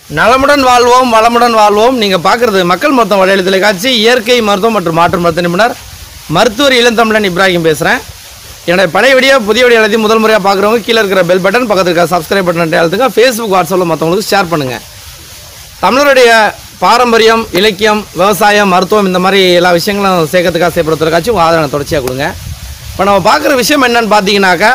நலமுடன் வாழ்வோம் வளமுடன் வாழ்வோம் நீங்கள் பார்க்குறது மக்கள் மருத்துவம் வலையொலி தொலைக்காட்சி இயற்கை மருத்துவம் மற்றும் மாற்று மருத்துவ நிபுணர் மருத்துவர் இளந்தமிழன் இப்ராஹிம் பேசுகிறேன் என்னுடைய பழைய வீடியோ புதிய வீடியோ எல்லாத்தையும் முதல் முறையாக பார்க்குறவங்க கீழே இருக்கிற பெல் பட்டன் பக்கத்தில் இருக்க சப்ஸ்கிரைப் பட்டன் அழுத்துங்க ஃபேஸ்புக் வாட்ஸ்அப்பில் மற்றவங்களுக்கு ஷேர் பண்ணுங்கள் தமிழருடைய பாரம்பரியம் இலக்கியம் விவசாயம் மருத்துவம் இந்த மாதிரி எல்லா விஷயங்களும் சேர்க்கறதுக்காக செய்யப்படுறதுக்காச்சும் உங்கள் ஆதரவை தொடர்ச்சியாக கொடுங்க இப்போ நம்ம பார்க்குற விஷயம் என்னன்னு பார்த்தீங்கன்னாக்கா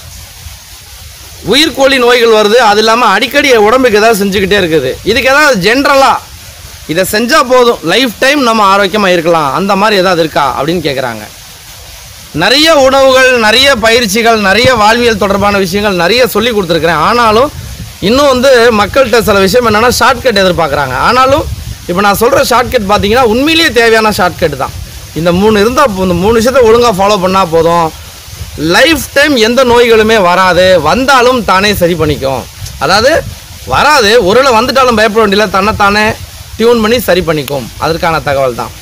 உயிர்கோழி நோய்கள் வருது அது இல்லாமல் அடிக்கடி உடம்புக்கு ஏதாவது செஞ்சுக்கிட்டே இருக்குது இதுக்கு ஏதாவது ஜென்ரலாக இதை செஞ்சால் போதும் லைஃப் டைம் நம்ம ஆரோக்கியமாக இருக்கலாம் அந்த மாதிரி ஏதாவது இருக்கா அப்படின்னு கேட்குறாங்க நிறைய உணவுகள் நிறைய பயிற்சிகள் நிறைய வாழ்வியல் தொடர்பான விஷயங்கள் நிறைய சொல்லி கொடுத்துருக்குறேன் ஆனாலும் இன்னும் வந்து மக்கள்கிட்ட சில விஷயம் என்னென்னா ஷார்ட்கட் எதிர்பார்க்குறாங்க ஆனாலும் இப்போ நான் சொல்கிற ஷார்ட்கட் பார்த்தீங்கன்னா உண்மையிலேயே தேவையான ஷார்ட்கட் தான் இந்த மூணு இருந்தால் இந்த மூணு விஷயத்தை ஒழுங்காக ஃபாலோ பண்ணால் போதும் லைஃப் டைம் எந்த நோய்களுமே வராது வந்தாலும் தானே சரி பண்ணிக்கும் அதாவது வராது ஒருவேளை வந்துட்டாலும் பயப்பட வேண்டியதில்லை தன்னைத்தானே டியூன் பண்ணி சரி பண்ணிக்கும் அதற்கான தகவல் தான்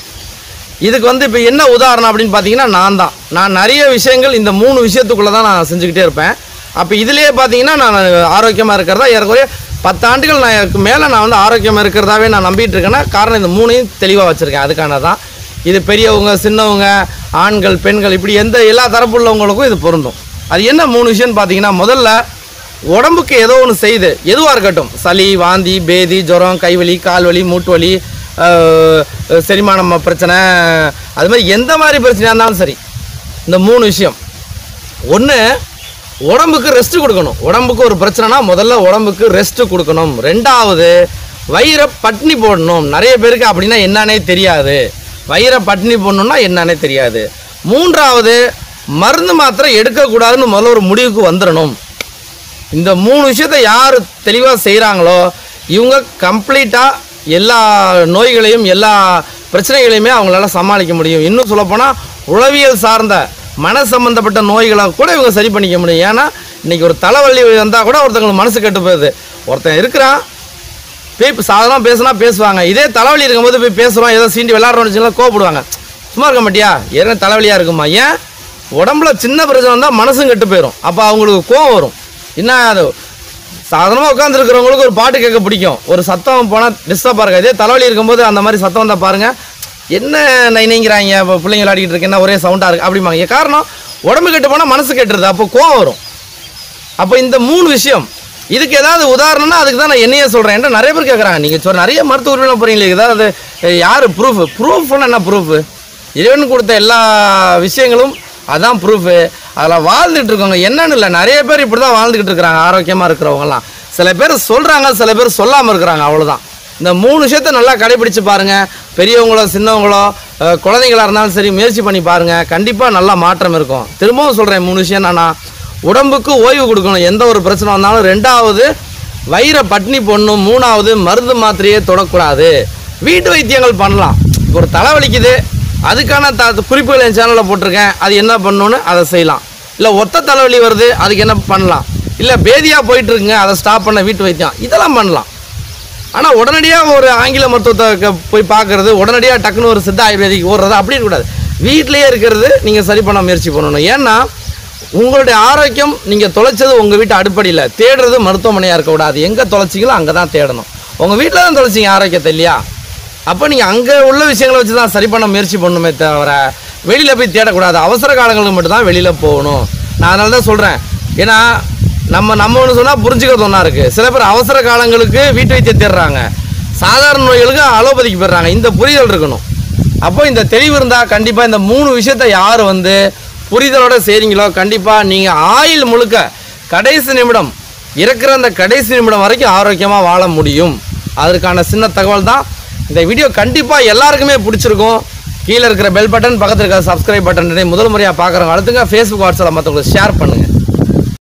இதுக்கு வந்து இப்போ என்ன உதாரணம் அப்படின்னு பார்த்தீங்கன்னா நான் தான் நான் நிறைய விஷயங்கள் இந்த மூணு விஷயத்துக்குள்ளே தான் நான் செஞ்சுக்கிட்டே இருப்பேன் அப்போ இதுலேயே பார்த்தீங்கன்னா நான் ஆரோக்கியமாக இருக்கிறதா ஏறக்குறைய பத்து ஆண்டுகள் நான் எனக்கு மேலே நான் வந்து ஆரோக்கியமாக இருக்கிறதாவே நான் நம்பிட்டு இருக்கேன்னா காரணம் இந்த மூணையும் தெளிவாக வச்சுருக்கேன் அதுக்கான தான் இது பெரியவங்க சின்னவங்க ஆண்கள் பெண்கள் இப்படி எந்த எல்லா தரப்புள்ளவங்களுக்கும் இது பொருந்தும் அது என்ன மூணு விஷயம்னு பார்த்தீங்கன்னா முதல்ல உடம்புக்கு ஏதோ ஒன்று செய்யுது எதுவாக இருக்கட்டும் சளி வாந்தி பேதி ஜுரம் கைவலி கால்வலி மூட்டு வலி ஆஹ், செரிமானம் பிரச்சனை அது மாதிரி எந்த மாதிரி பிரச்சனையாக இருந்தாலும் சரி இந்த மூணு விஷயம் ஒன்று உடம்புக்கு ரெஸ்ட் கொடுக்கணும் உடம்புக்கு ஒரு பிரச்சனைனா முதல்ல உடம்புக்கு ரெஸ்ட் கொடுக்கணும் ரெண்டாவது வயிறை பட்னி போடணும் நிறைய பேருக்கு அப்படின்னா என்னன்னே தெரியாது வயிறை பட்னி போடணும்னா என்னன்னே தெரியாது மூன்றாவது மருந்து மாத்திரை எடுக்கக்கூடாதுன்னு முதல்ல ஒரு முடிவுக்கு வந்துடணும் இந்த மூணு விஷயத்தை யார் தெளிவாக செய்கிறாங்களோ இவங்க கம்ப்ளீட்டாக எல்லா நோய்களையும் எல்லா பிரச்சனைகளையுமே அவங்களால சமாளிக்க முடியும் இன்னும் சொல்லப்போனால் உளவியல் சார்ந்த மன சம்பந்தப்பட்ட நோய்களை கூட இவங்க சரி பண்ணிக்க முடியும் ஏன்னா இன்னைக்கு ஒரு தலைவலி வந்தால் கூட ஒருத்தங்களுக்கு மனசு கெட்டு போகுது ஒருத்தன் இருக்கிறான் போய் சாதாரணமாக பேசுனா பேசுவாங்க இதே தலைவலி இருக்கும்போது போய் பேசுகிறோம் ஏதோ சீண்டி விளாட்றோம்னு வச்சுக்கலாம் கோவப்படுவாங்க சும்மா இருக்க மாட்டியா ஏற்கனவே தலைவலியாக இருக்குமா ஏன் உடம்புல சின்ன பிரச்சனை வந்தால் மனசும் கெட்டு போயிடும் அப்போ அவங்களுக்கு கோவம் வரும் என்ன அது சாதாரணமாக உட்காந்துருக்கிறவங்களுக்கு ஒரு பாட்டு கேட்க பிடிக்கும் ஒரு சத்தம் போனால் டிஸ்டர்பாக இருக்காது இதே தலைவலி இருக்கும்போது அந்த மாதிரி சத்தம் வந்தால் பாருங்கள் என்ன நைனைங்கிறாங்க இப்போ பிள்ளைங்க விளையாடிட்டு இருக்கு என்ன ஒரே சவுண்டாக இருக்குது அப்படிம்பாங்க காரணம் உடம்பு கெட்டு போனால் மனசு கெட்டுருது அப்போ கோவம் வரும் அப்போ இந்த மூணு விஷயம் இதுக்கு ஏதாவது உதாரணம்னா அதுக்கு தான் நான் என்னையே சொல்கிறேன் என்கிட்ட நிறைய பேர் கேட்குறாங்க நீங்கள் சொல் நிறைய மருத்துவ உரிமையில் போகிறீங்களே ஏதாவது அஹ், யார் ப்ரூஃப் ப்ரூஃப்னா என்ன ப்ரூஃப் இறைவன் கொடுத்த எல்லா விஷயங்களும் அதான் ப்ரூஃபு அதில் வாழ்ந்துட்டு இருக்கவங்க என்னன்னு இல்லை நிறைய பேர் இப்படி தான் வாழ்ந்துக்கிட்டு இருக்கிறாங்க ஆரோக்கியமாக இருக்கிறவங்கலாம் சில பேர் சொல்கிறாங்க சில பேர் சொல்லாமல் இருக்கிறாங்க அவ்வளோதான் இந்த மூணு விஷயத்த நல்லா கடைபிடிச்சு பாருங்கள் பெரியவங்களோ சின்னவங்களோ அஹ், குழந்தைங்களா இருந்தாலும் சரி முயற்சி பண்ணி பாருங்கள் கண்டிப்பாக நல்லா மாற்றம் இருக்கும் திரும்பவும் சொல்கிறேன் மூணு விஷயம் என்னன்னா உடம்புக்கு ஓய்வு கொடுக்கணும் எந்த ஒரு பிரச்சனை வந்தாலும் ரெண்டாவது வயிறை பட்னி போடணும் மூணாவது மருந்து மாத்திரையே தொடக்கூடாது வீட்டு வைத்தியங்கள் பண்ணலாம் இப்போ ஒரு தலைவலிக்குது அதுக்கான த குறிப்புகள் என் சேனலில் போட்டிருக்கேன் அது என்ன பண்ணணும்னு அதை செய்யலாம் இல்லை ஒத்த தலைவலி வருது அதுக்கு என்ன பண்ணலாம் இல்லை பேதியாக போயிட்டு இருக்குங்க அதை ஸ்டாப் பண்ண வீட்டு வைத்தியம் இதெல்லாம் பண்ணலாம் ஆனால் உடனடியாக ஒரு ஆங்கில மருத்துவத்தை க- போய் பார்க்கறது உடனடியாக டக்குன்னு ஒரு சித்த ஆயுர்வேதிக்கு ஓடுறது அப்படி இருக்கக்கூடாது வீட்டிலேயே இருக்கிறது நீங்கள் சரி பண்ண முயற்சி பண்ணணும் ஏன்னா உங்களுடைய ஆரோக்கியம் நீங்கள் தொலைச்சது உங்கள் வீட்டு அடிப்படையில் தேடுறது மருத்துவமனையாக இருக்கக்கூடாது எங்கே தொலைச்சிங்களோ அங்கே தான் தேடணும் உங்கள் வீட்டில் தான் தொலைச்சிங்க ஆரோக்கியத்தை இல்லையா அப்போ நீங்கள் அங்கே உள்ள விஷயங்களை வச்சு தான் சரி பண்ண முயற்சி பண்ணணுமே தவிர வெளியில் போய் தேடக்கூடாது அவசர காலங்களுக்கு மட்டும்தான் வெளியில் போகணும் நான் அதனால தான் சொல்கிறேன் ஏன்னா நம்ம நம்ம ஒன்று சொன்னால் புரிஞ்சுக்கிறது ஒன்றா இருக்குது சில பேர் அவசர காலங்களுக்கு வீட்டு வைத்தியம் தேடுறாங்க சாதாரண நோய்களுக்கு அலோபதிக்கு போயிடுறாங்க இந்த புரிதல் இருக்கணும் அப்போ இந்த தெளிவு இருந்தால் கண்டிப்பாக இந்த மூணு விஷயத்தை யார் வந்து புரிதலோட செய்கிறீங்களோ கண்டிப்பாக நீங்கள் ஆயில் முழுக்க கடைசி நிமிடம் இருக்கிற அந்த கடைசி நிமிடம் வரைக்கும் ஆரோக்கியமாக வாழ முடியும் அதற்கான சின்ன தகவல் தான் இந்த வீடியோ கண்டிப்பாக எல்லாருக்குமே பிடிச்சிருக்கும் கீழே இருக்கிற பெல் பட்டன் பக்கத்தில் இருக்கிற சப்ஸ்கிரைப் பட்டன் முதல் முறையாக பார்க்குறவங்க அடுத்துங்க ஃபேஸ்புக் வாட்ஸ்அப்பில் மற்றவங்களுக்கு ஷேர் பண்ணுங்கள்